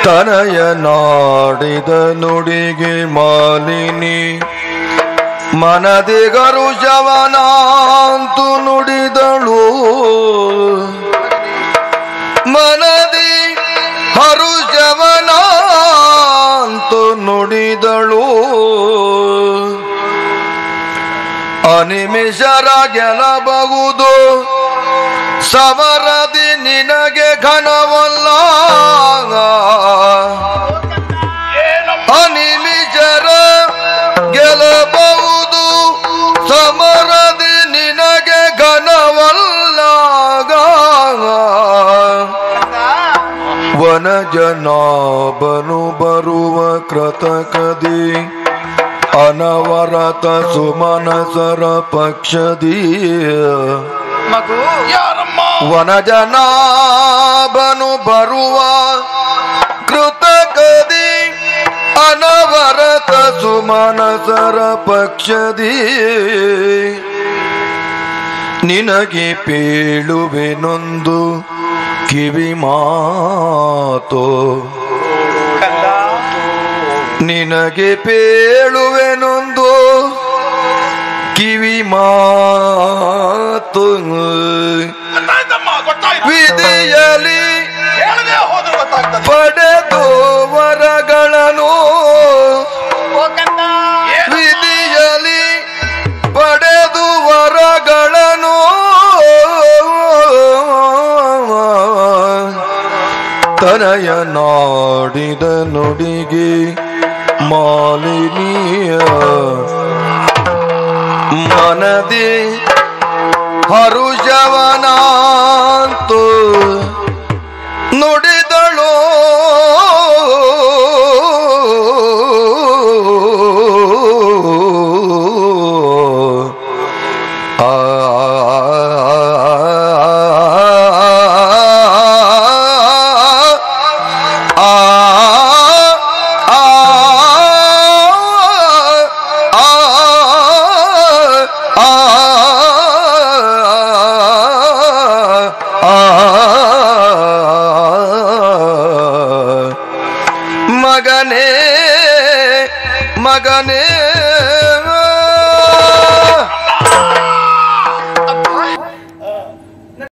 ತನಯ ನಾಡಿದ ನುಡಿಗೆ ಮಾಲಿನಿ ಮನದಿಗರು ಶವನಾಂತು ನುಡಿದಳು ಮನದಿ ಹರುಷವನಾಂತು ನುಡಿದಳು ಅನಿಮಿಷರ ಗೆಲ್ಲಬಹುದು ಸಮರದಿ ನಿನಗೆ ಘನವಲ್ಲ ಅನಿಮಿಷರ ಗೆಲ್ಲಬಹುದು ಸಮರದಿ ನಿನಗೆ ಘನವಲ್ಲ ವನಜನಾಭನು ಬರುವ ಕೃತಕದಿ ಅನವರತ ಸುಮನಸರ ಪಕ್ಷದಿ ಮಗು ಯಾರಮ್ಮ ವನಜನಾಭನು ಬರುವ ಕೃತಕದಿ ಅನವರತ ಸುಮನಸರ ಪಕ್ಷದಿ ನಿನಗೆ ಪೇಳುವೆನೊಂದು ಕಿವಿ ಮಾತು ಕಂದ ನಿನಗೆ ಪೇಳುವೆನೊಂದು ಕಿವಿ ಮಾತು ಗೊತ್ತಾಯ್ತಮ್ಮ ಗೊತ್ತಾಯ್ತು ವಿಧಿಯಲಿ ಹೇಳದೆ ಹೋದ್ರೆ ಗೊತ್ತಾಗ್ತದೆ ಪಡೆದು ವರಗಳನ್ನು ಓ ಕಂದ ಏನು? ವಿಧಿಯಲಿ ಪಡೆದು ವರಗಳನ್ನು ತನಯ ನಾಡಿದ ನುಡಿಗೆ ಮಾಲಿನಿಯ ಮನದಿ ಹರುಷವನಾಂತು ನುಡಿದಳು ಆ ಮಗನೇ ಮಗನೇ